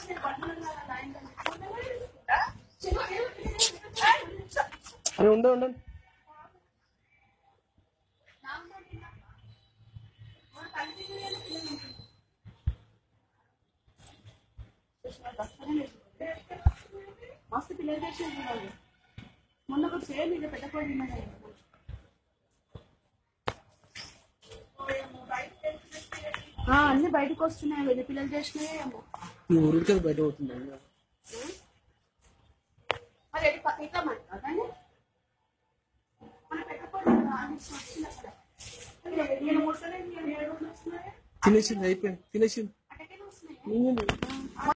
అరే ఉండ ఉండండి మస్తు పిల్లలు చేసేది వాళ్ళు మొన్న ఒక సేమ్ ఇది పెట్టకూడదు అన్ని బయటకు వస్తున్నాయి వెళ్ళి పిల్లలు చేసినాయి ఏమో ఈ ఊరికి అది బయట పోతుంది మరి ఎటు పక్క ఇట్లా మాట కానీ మన పెట్టకూడదు అన్ని వచ్చినాయి అక్కడ నేను ముట్టలేదు నేను ఏడు వస్తున్నాయి తినేసింది అయిపోయింది తినేసింది అటకే వస్తున్నాయి ఉమ్.